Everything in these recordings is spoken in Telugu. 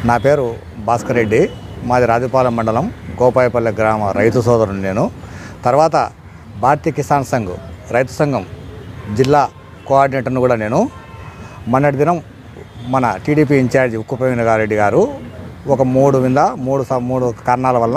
నా పేరు భాస్కర్ రెడ్డి మాది రాజుపాలెం మండలం గోపాయపల్లె గ్రామ రైతు సోదరుని నేను తర్వాత భారతీయ కిసాన్ సంఘ్ రైతు సంఘం జిల్లా కోఆర్డినేటర్ను కూడా నేను మొన్నటి దినం మన టీడీపీ ఇన్ఛార్జి ఉక్కు ప్రవీణ్ గారెడ్డి గారు ఒక మూడు మీద మూడు స- మూడు కారణాల వల్ల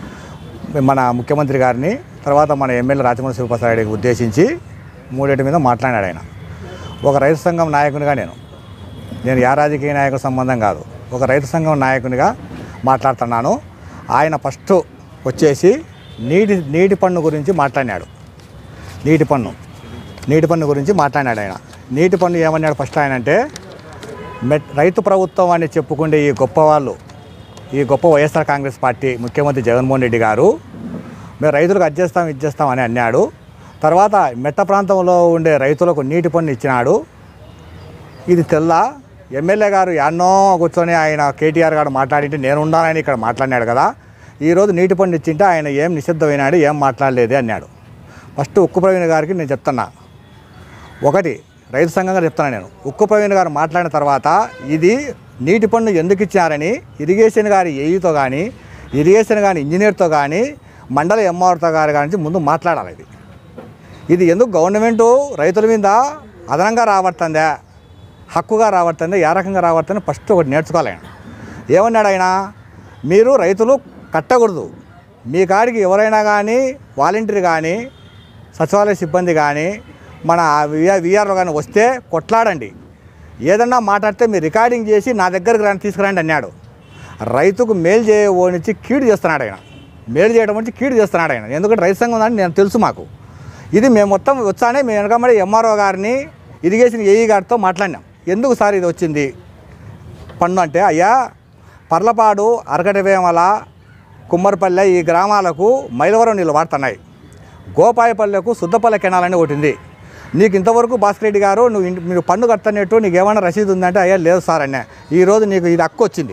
మన ముఖ్యమంత్రి గారిని తర్వాత మన ఎమ్మెల్యే రాజమౌళి శివప్రసాద్ రెడ్డికి ఉద్దేశించి మూడింటి మీద మాట్లాడాడు ఆయన ఒక రైతు సంఘం నాయకునిగా నేను నేను యా రాజకీయ నాయకుల సంబంధం కాదు ఒక రైతు సంఘం నాయకునిగా మాట్లాడుతున్నాను ఆయన ఫస్ట్ వచ్చేసి నీటి నీటి పన్ను గురించి మాట్లాడినాడు నీటి పన్ను నీటి పన్ను గురించి మాట్లాడినాడు ఆయన నీటి పన్ను ఏమన్నాడు ఫస్ట్ ఆయన అంటే మెట్ రైతు ప్రభుత్వం అని చెప్పుకుండే ఈ గొప్ప వాళ్ళు ఈ గొప్ప వైఎస్ఆర్ కాంగ్రెస్ పార్టీ ముఖ్యమంత్రి జగన్మోహన్ రెడ్డి గారు మేము రైతులకు అది చేస్తాం ఇది చేస్తాం అని అన్నాడు తర్వాత మెట్ట ప్రాంతంలో ఉండే రైతులకు నీటి పన్ను ఇచ్చినాడు ఇది తెల్ల ఎమ్మెల్యే గారు ఎన్నో కూర్చొని ఆయన కేటీఆర్ గారు మాట్లాడింటే నేను ఉండాలని ఇక్కడ మాట్లాడినాడు కదా ఈరోజు నీటి పన్ను ఇచ్చింటే ఆయన ఏం నిషిద్ధమైనాడు ఏం మాట్లాడలేదు అన్నాడు ఫస్ట్ ఉక్కు ప్రవీణ్ గారికి నేను చెప్తున్నా ఒకటి రైతు సంఘంగా చెప్తున్నాను నేను ఉక్కు ప్రవీణ్ గారు మాట్లాడిన తర్వాత ఇది నీటి పన్ను ఎందుకు ఇచ్చారని ఇరిగేషన్ గారి ఏఈతో కానీ ఇరిగేషన్ కానీ ఇంజనీర్తో కానీ మండల ఎంఆర్తో గారు కానీ ముందు మాట్లాడాలి ఇది ఇది ఎందుకు గవర్నమెంటు రైతుల మీద అదనంగా రాబడుతుందా హక్కుగా రాబడుతుందా ఏ రకంగా రాబడుతుందో ఫస్ట్ ఒకటి నేర్చుకోవాలి ఆయన ఏమన్నాడు ఆయన మీరు రైతులు కట్టకూడదు మీ కాడికి ఎవరైనా కానీ వాలంటీర్ కానీ సచివాలయ సిబ్బంది కానీ మన విఆర్ఓ కానీ వస్తే కొట్లాడండి ఏదన్నా మాట్లాడితే మీరు రికార్డింగ్ చేసి నా దగ్గరకు రండి తీసుకురండి అన్నాడు రైతుకు మేలు చేయవనిచ్చి కీడు చేస్తున్నాడు ఆయన మేలు చేయడం నుంచి కీడు చేస్తున్నాడు ఆయన ఎందుకంటే రైతు సంఘం ఉందని నేను తెలుసు మాకు ఇది మేము మొత్తం వచ్చానే మేము వెనకబడి ఎంఆర్ఓ గారిని ఇరిగేషన్ ఏఈ గారితో మాట్లాడినాం ఎందుకు సార్ ఇది వచ్చింది పన్ను అంటే అయ్యా పర్లపాడు అరకటవేమల కుమ్మరిపల్లె ఈ గ్రామాలకు మైలవరం నీళ్ళు వాడుతున్నాయి గోపాయపల్లెకు శుద్ధపల్లె కెనాలని ఒకటి ఉంది నీకు ఇంతవరకు భాస్కర్ రెడ్డి గారు నువ్వు ఇంటి- మీరు పన్ను కట్టనట్టు నీకు ఏమైనా రసీదు ఉందంటే అయ్యా లేదు సార్ అన్న ఈరోజు నీకు ఇది హక్కు వచ్చింది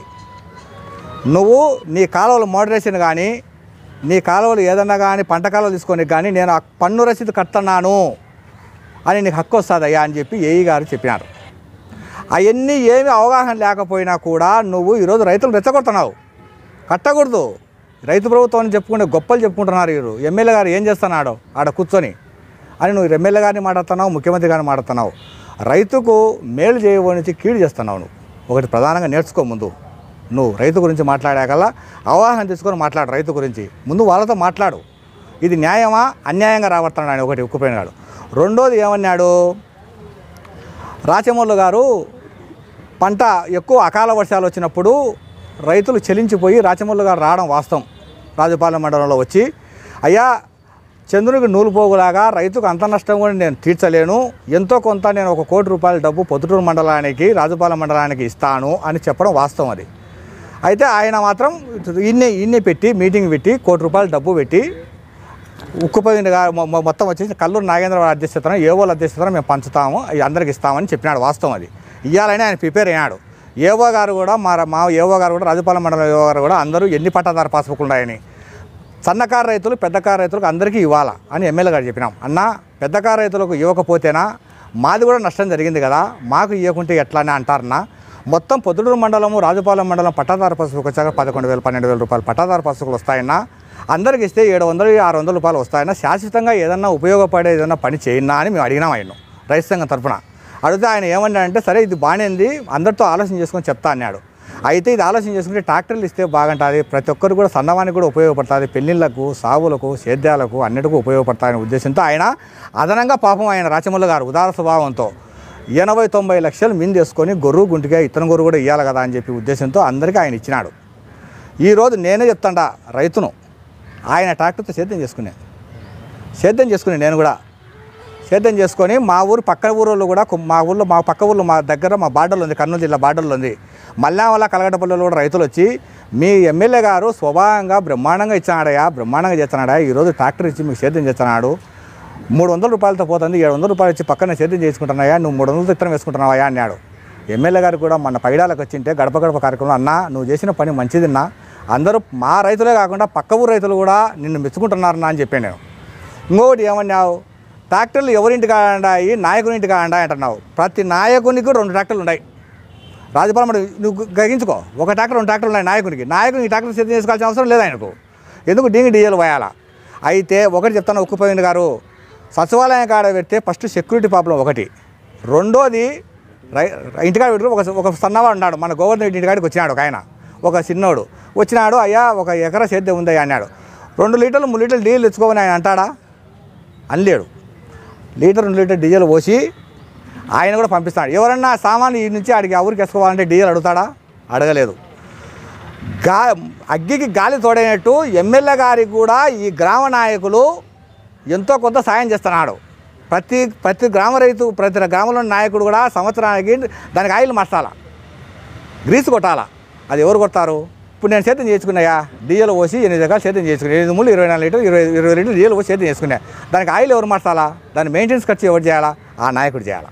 నువ్వు నీ కాలువలు మోడరేషన్ కానీ నీ కాలువలు ఏదన్నా కానీ పంట కాలువలు తీసుకొని కానీ నేను ఆ పన్ను రసీదు కడుతున్నాను అని నీకు హక్కు వస్తుందయ్యా అని చెప్పి ఏఈ గారు చెప్పినారు అవన్నీ ఏమి అవగాహన లేకపోయినా కూడా నువ్వు ఈరోజు రైతులు రెచ్చగొడుతున్నావు కట్టకూడదు రైతు ప్రభుత్వం అని చెప్పుకుంటే గొప్పలు చెప్పుకుంటున్నారు వీరు ఎమ్మెల్యే గారు ఏం చేస్తున్నాడు ఆడ కూర్చొని అని నువ్వు ఎమ్మెల్యే గారిని మాట్లాడుతున్నావు ముఖ్యమంత్రి గారిని మాట్లాడుతున్నావు రైతుకు మేలు చేయబోనిచి కీడు చేస్తున్నావు నువ్వు ఒకటి ప్రధానంగా నేర్చుకో ముందు నువ్వు రైతు గురించి మాట్లాడాకల్లా అవగాహన తీసుకొని మాట్లాడు రైతు గురించి ముందు వాళ్ళతో మాట్లాడు ఇది న్యాయమా అన్యాయంగా రాబడుతున్నాడు ఆయన ఒకటి ఉక్కుపోయినాడు రెండోది ఏమన్నాడు రాచమల్లు గారు పంట ఎక్కువ అకాల వర్షాలు వచ్చినప్పుడు రైతులు చెలించిపోయి రాచమల్లు గారు రావడం వాస్తవం రాజపాలెం మండలంలో వచ్చి అయ్యా చంద్రునికి నూలు పోగులాగా రైతుకు అంత నష్టం కూడా నేను తీర్చలేను ఎంతో కొంత నేను ఒక కోటి రూపాయల డబ్బు పొద్దుటూరు మండలానికి రాజపాలెం మండలానికి ఇస్తాను అని చెప్పడం వాస్తవం అది అయితే ఆయన మాత్రం ఇన్ని ఇన్ని పెట్టి మీటింగ్ పెట్టి కోటి రూపాయలు డబ్బు పెట్టి ఉక్కుపోయిందిగా మొత్తం వచ్చేసి కల్లూరు నాగేంద్ర వారి అధ్యక్షతన ఏవోల అధ్యక్షతన మేము పంచుతాము అవి అందరికి ఇస్తామని చెప్పినాడు వాస్తవం అది ఇవ్వాలని ఆయన ప్రిపేర్ అయ్యాడు ఏవో గారు కూడా మా మా ఏవో గారు కూడా రాజపాలెం మండలం ఏవో గారు కూడా అందరూ ఎన్ని పట్టాదారు పాస్బుక్ ఉన్నాయని సన్నకారు రైతులు పెద్దకారు రైతులకు అందరికీ ఇవ్వాలా అని ఎమ్మెల్యే గారు చెప్పినాం అన్న పెద్దకారు రైతులకు ఇవ్వకపోతేనా మాది కూడా నష్టం జరిగింది కదా మాకు ఇవ్వకుంటే ఎట్లా అని అంటారన్నా మొత్తం పొద్దుటూరు మండలము రాజపాలెం మండలం పట్టాదారు పసుపుకు వచ్చాక పదకొండు వేలు పన్నెండు వేల రూపాయలు పట్టాదారు పసుపులు వస్తాయన్నా అందరికి ఇస్తే ఏడు వందలు ఆరు వందల రూపాయలు వస్తాయన్నా శాశ్వతంగా ఏదన్నా ఉపయోగపడే ఏదన్నా పని చేయన్నా అని మేము అడిగినాం ఆయన రైతు సంఘం తరఫున అడిగితే ఆయన ఏమన్నాడంటే సరే ఇది బాగానేంది అందరితో ఆలోచన చేసుకొని చెప్తా అన్నాడు అయితే ఇది ఆలోచన చేసుకుంటే ట్రాక్టర్లు ఇస్తే బాగుంటుంది ప్రతి ఒక్కరు కూడా సన్నవానికి కూడా ఉపయోగపడుతుంది పెళ్ళిళ్ళకు సాగులకు సేద్యాలకు అన్నిటికీ ఉపయోగపడతాయనే ఉద్దేశంతో ఆయన అదనంగా పాపం ఆయన రాచమల్లు గారు ఉదార స్వభావంతో ఎనభై తొంభై లక్షలు మిందేసుకొని గొర్రు గుంటిగా ఇతను గొర్రు కూడా ఇవ్వాలి కదా అని చెప్పి ఉద్దేశంతో అందరికీ ఆయన ఇచ్చినాడు ఈరోజు నేనే చెప్తాండా రైతును ఆయన ట్రాక్టర్తో సేద్యం చేసుకునే సేద్యం చేసుకునే నేను కూడా సేద్యం చేసుకొని మా ఊరు పక్క ఊరోళ్ళు కూడా కు- మా ఊళ్ళో మా పక్క ఊళ్ళో మా దగ్గర మా బార్డర్లో ఉంది కర్నూలు జిల్లా బార్డర్లో ఉంది మల్లావల్ల కలగటపల్లిలో కూడా రైతులు వచ్చి మీ ఎమ్మెల్యే గారు స్వభావంగా బ్రహ్మాండంగా ఇచ్చినాడయా బ్రహ్మాండంగా చేస్తున్నాడా ఈరోజు ట్రాక్టర్ ఇచ్చి మీకు సేద్యం చేస్తున్నాడు మూడు వందల రూపాయలతో పోతుంది ఏడు వందల రూపాయలు ఇచ్చి పక్కన సేద్యం చేసుకుంటున్నాయా నువ్వు మూడు వందలతో ఇత్తనం వేసుకుంటున్నావా అన్నాడు ఎమ్మెల్యే గారు కూడా మన పైడాలకు వచ్చింటే గడప గడప కార్యక్రమం అన్న నువ్వు చేసిన పని మంచిదిన్నా అందరూ మా రైతులే కాకుండా పక్క ఊరు రైతులు కూడా నిన్ను మెచ్చుకుంటున్నారన్నా అని చెప్పాను నేను ఇంకొకటి ఏమన్నావు ట్రాక్టర్లు ఎవరింటికి ఆడాయి నాయకుని ఇంటికి ఆడాయి అంటున్నావు ప్రతి నాయకునికి రెండు ట్రాక్టర్లు ఉన్నాయి రాజపాలెం మండలం నువ్వు గ్రహించుకో ఒక ట్రాక్టర్ రెండు ట్రాక్టర్లు ఉన్నాయి నాయకునికి నాయకునికి ఈ ట్రాక్టర్ సిద్ధం చేసుకోవాల్సిన అవసరం లేదు ఆయనకు ఎందుకు డీంగి డీజిల్ పోయాలా అయితే ఒకటి చెప్తాను ఉక్కుపోయింది గారు సచివాలయం కాడ పెడితే ఫస్ట్ సెక్యూరిటీ ప్రాబ్లం ఒకటి రెండోది రై ఇంటికాడ పెట్టుకుని ఒక ఒక సన్నవాడు ఉన్నాడు మన గవర్నర్ ఇంటికాడికి వచ్చినాడు ఒక ఆయన ఒక చిన్నోడు వచ్చినాడు అయ్యా ఒక ఎకరా సేద్యం ఉందయ్యా అన్నాడు రెండు లీటర్లు మూడు లీటర్లు డీజిల్ తెచ్చుకోమని ఆయన అంటాడా అనలేడు లీటర్ రెండు లీటర్ డీజిల్ పోసి ఆయన కూడా పంపిస్తాడు ఎవరన్నా సామాన్లు ఈ నుంచి ఆడికి ఆ ఊరికి వేసుకోవాలంటే డీజిల్ అడుగుతాడా అడగలేదు గా అగ్గికి గాలి తోడైనట్టు ఎమ్మెల్యే గారికి కూడా ఈ గ్రామ నాయకులు ఎంతో కొంత సాయం చేస్తున్నాడు ప్రతి ప్రతి గ్రామ రైతు ప్రతి గ్రామంలో నాయకుడు కూడా సంవత్సరానికి దానికి ఆయిల్ మార్చాలా గ్రీస్ కొట్టాలా అది ఎవరు కొడతారు ఇప్పుడు నేను సేద్యం చేసుకున్నాయా డీజిల్ పోసి ఎనిమిది రకాలు సేద్యం చేసుకున్నా ఎనిమిది మూడు ఇరవై నాలుగు లీటర్ ఇరవై ఇరవై లీటర్ డీజిల్ పోసి సేద్యం చేసుకున్నా దానికి ఆయిల్ ఎవరు మార్చాలా దాని మెయింటెనెన్స్ ఖర్చు ఎవరు చేయాలా ఆ నాయకుడు చేయాలా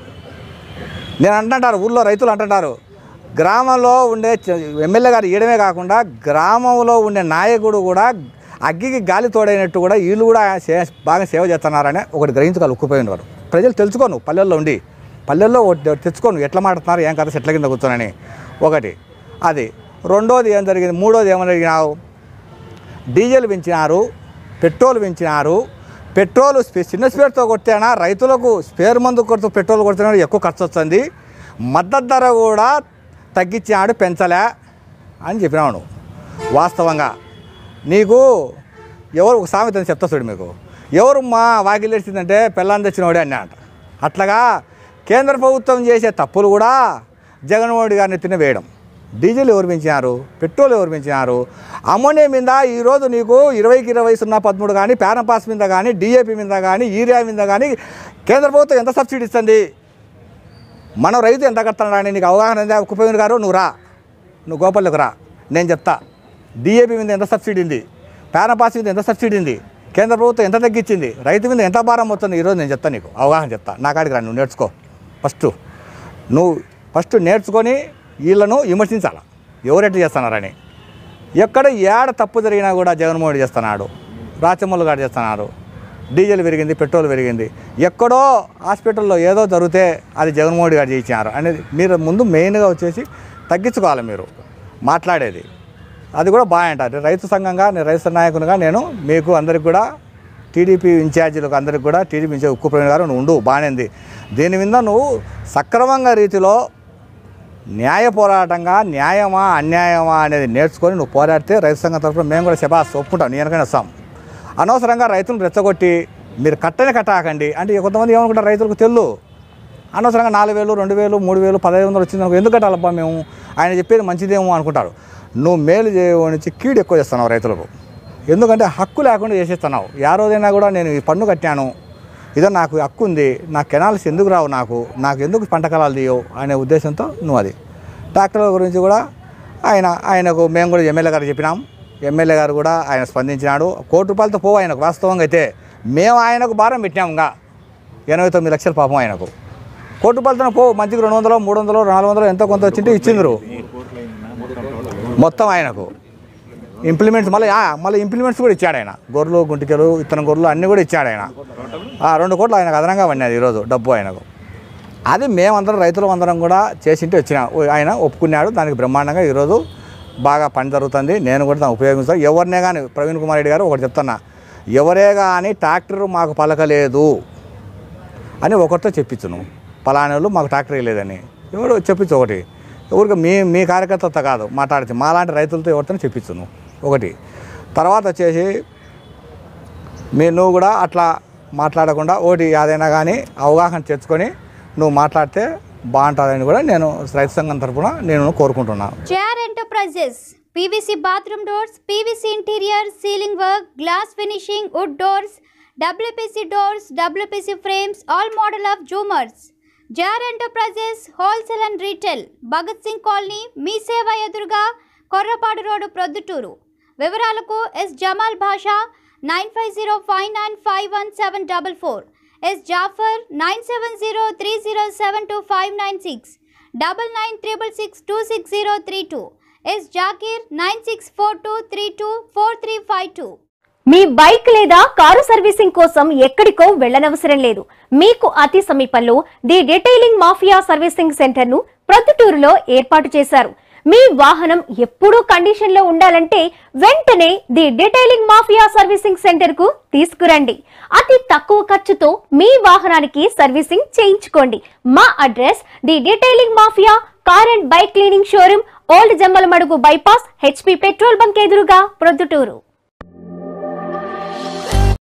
నేను అంటుంటారు ఊళ్ళో రైతులు అంటుంటారు గ్రామంలో ఉండే చ- ఎమ్మెల్యే గారు ఇయడమే కాకుండా గ్రామంలో ఉండే నాయకుడు కూడా అగ్గికి గాలి తోడైనట్టు కూడా వీళ్ళు కూడా సే- బాగా సేవ చేస్తున్నారని ఒకటి గ్రహించుకోవాలి ఉక్కుపోయిన వారు ప్రజలు తెలుసుకోను పల్లెల్లో ఉండి పల్లెల్లో ఒకటి తెచ్చుకోను ఎట్లా మాట్లాడుతున్నారు ఏం కథ చెట్ల కింద కూర్చొనని ఒకటి అది రెండోది ఏం జరిగింది మూడోది ఏమని అడిగినావు డీజిల్ పెంచినారు పెట్రోల్ పెంచినారు పెట్రోల్ స్పే- చిన్న స్పేర్తో కొడితేనా రైతులకు స్పేర్ మందు కొడుతూ పెట్రోల్ కొడితేనే ఎక్కువ ఖర్చు వస్తుంది మద్దతు ధర కూడా తగ్గించాడు పెంచలే అని చెప్పినాడు వాస్తవంగా నీకు ఎవరు ఒక సామెత అని చెప్తా చూడు మీకు ఎవరు మా వాకిలు తెచ్చిందంటే పెళ్ళాన్ని తెచ్చినవాడే అన్నాడు అట్లాగా కేంద్ర ప్రభుత్వం చేసే తప్పులు కూడా జగన్మోహన్ రెడ్డి గారిని ఎత్తిన వేయడం డీజిల్ ఎవరు పెంచినారు పెట్రోల్ ఎవరు పెంచినారు అమ్మోనియా మీద ఈరోజు నీకు ఇరవైకి ఇరవై సున్నా పదమూడు కానీ పాస్ మీద కానీ డిఏపి మీద కానీ యూరియా మీద కానీ కేంద్ర ప్రభుత్వం ఎంత సబ్సిడీ ఇస్తుంది మనం రైతు ఎంత కడుతున్నాడని నీకు అవగాహన ఉందా కుప్పేంద్ర గారు నువ్వు రా నువ్వు గోపాలకు రా నేను చెప్తా డిఏపి మీద ఎంత సబ్సిడీ ఉంది పాస్ మీద ఎంత సబ్సిడీ ఉంది కేంద్ర ప్రభుత్వం ఎంత తగ్గించింది రైతు మీద ఎంత భారం అవుతుంది ఈరోజు నేను చెప్తాను నీకు అవగాహన చెప్తా నా కాడికి రా నువ్వు నేర్చుకో ఫస్ట్ నువ్వు ఫస్ట్ నేర్చుకొని వీళ్ళను విమర్శించాలి ఎవరెట్లా చేస్తున్నారని ఎక్కడ ఏడ తప్పు జరిగినా కూడా జగన్మోహన్ రెడ్డి చేస్తున్నాడు రాచమల్లు గారు చేస్తున్నారు డీజిల్ పెరిగింది పెట్రోల్ పెరిగింది ఎక్కడో హాస్పిటల్లో ఏదో జరిగితే అది జగన్మోహన్ రెడ్డి గారు చేయించారు అనేది మీరు ముందు మెయిన్గా వచ్చేసి తగ్గించుకోవాలి మీరు మాట్లాడేది అది కూడా బాగుంటుంది రైతు సంఘంగా నేను రైతు నాయకునిగా నేను మీకు అందరికి కూడా టీడీపీ ఇన్ఛార్జీలకు అందరికి కూడా టీడీపీ ఇన్ఛార్జ్ ఉక్కు ప్రవీణ్ గారు నువ్వు ఉండు బాగానేంది దీని మీద నువ్వు సక్రమంగా రీతిలో న్యాయ పోరాటంగా న్యాయమా అన్యాయమా అనేది నేర్చుకొని నువ్వు పోరాడితే రైతు సంఘం తరఫున మేము కూడా శబాస్ ఒప్పుకుంటాం నేను వస్తాం అనవసరంగా రైతులను రెచ్చగొట్టి మీరు కట్టనే కట్టాకండి అంటే కొంతమంది ఏమనుకుంటారు రైతులకు తెల్లు అనవసరంగా నాలుగు వేలు రెండు వేలు మూడు వేలు పదహైదు వందలు వచ్చింది అనుకో, ఎందుకు కట్టాలబ్బా మేము ఆయన చెప్పేది మంచిదేమో అనుకుంటారు నువ్వు మేలు చేయవనిచ్చి కీడు ఎక్కువ చేస్తున్నావు రైతులకు ఎందుకంటే హక్కు లేకుండా చేసేస్తున్నావు యా రోజైనా కూడా నేను ఈ పన్ను కట్టాను ఇదో నాకు హక్కు ఉంది నా కెనాల్స్ ఎందుకు రావు నాకు నాకు ఎందుకు పంట కలాలు తీయవు అనే ఉద్దేశంతో నువ్వు అది ట్రాక్టర్ల గురించి కూడా ఆయన ఆయనకు మేము కూడా ఎమ్మెల్యే గారు చెప్పినాం ఎమ్మెల్యే గారు కూడా ఆయన స్పందించినాడు కోటి రూపాయలతో పోవు ఆయనకు వాస్తవంగా అయితే మేము ఆయనకు భారం పెట్టినాం ఇంకా ఎనభై తొమ్మిది లక్షల పాపం ఆయనకు కోటి రూపాయలతో పో మంచికి రెండు వందలు మూడు వందలు నాలుగు వందలు ఎంతో కొంత వచ్చింటే ఇచ్చిండ్రు మొత్తం ఆయనకు ఇంప్లిమెంట్స్ మళ్ళీ ఆ, మళ్ళీ ఇంప్లిమెంట్స్ కూడా ఇచ్చాడు ఆయన గొర్రెలు గుంటికలు ఇత్తనం గొర్రెలు అన్నీ కూడా ఇచ్చాడు ఆయన ఆ, రెండు కోట్లు ఆయనకు అదనంగా పడినది ఈరోజు డబ్బు ఆయనకు అది మేమందరం రైతులం అందరం కూడా చేసింటే వచ్చిన ఆయన ఒప్పుకున్నాడు దానికి బ్రహ్మాండంగా ఈరోజు బాగా పని జరుగుతుంది నేను కూడా దాన్ని ఉపయోగిస్తాను ఎవరినే కానీ ప్రవీణ్ కుమార్ రెడ్డి గారు ఒకటి చెప్తున్నా ఎవరే కానీ ట్రాక్టర్ మాకు పలకలేదు అని ఒకరితో చెప్పించును పలానా వాళ్ళు మాకు ట్రాక్టర్ లేదని ఎవరు చెప్పించు ఒకటి ఎవరికి మీ మీ కార్యకర్తతో కాదు మాట్లాడితే మాలాంటి రైతులతో ఎవరితో చెప్పించును ఒకటి తర్వాత వచ్చేసి మీ నువ్వు కూడా అట్లా మాట్లాడకుండా ఒకటి ఏదైనా కానీ అవగాహన తెచ్చుకొని నువ్వు మాట్లాడితే బాగుంటుందని కూడా నేను రైతు సంఘం తరపున నేను కోరుకుంటున్నాను JR Enterprises PVC bathroom doors, PVC interior, ceiling work, glass finishing, wood doors, WPC doors, WPC frames, all model of Zoomers. JR Enterprises Wholesale and Retail, Bhagat Singh colony Mee Seva ఎదురుగా కొర్రపాడు రోడ్డు ప్రొద్దుటూరు వివరాలకు S Jamal Basha nine five zero five nine five one seven double four S Jafar nine seven zero three zero seven two five nine six double nine triple six two six zero three two S Zakir nine six four two three two four three five two మీ బైక్ లేదా కారు సర్వీసింగ్ కోసం ఎక్కడికో వెళ్ళనవసరం లేదు మీకు అతి సమీపంలో the detailing mafia servicing centre ను ప్రొద్దుటూరులో ఏర్పాటు చేశారు మీ వాహనం ఎప్పుడూ కండిషన్ లో ఉండాలంటే వెంటనే the detailing mafia servicing centre కు తీసుకురండి అతి తక్కువ ఖర్చుతో మీ వాహనానికి సర్వీసింగ్ చేయించుకోండి మా address the detailing mafia car and bike cleaning showroom old Jammalamadugu bypass HP petrol bunk ఎదురుగా ప్రొద్దుటూరు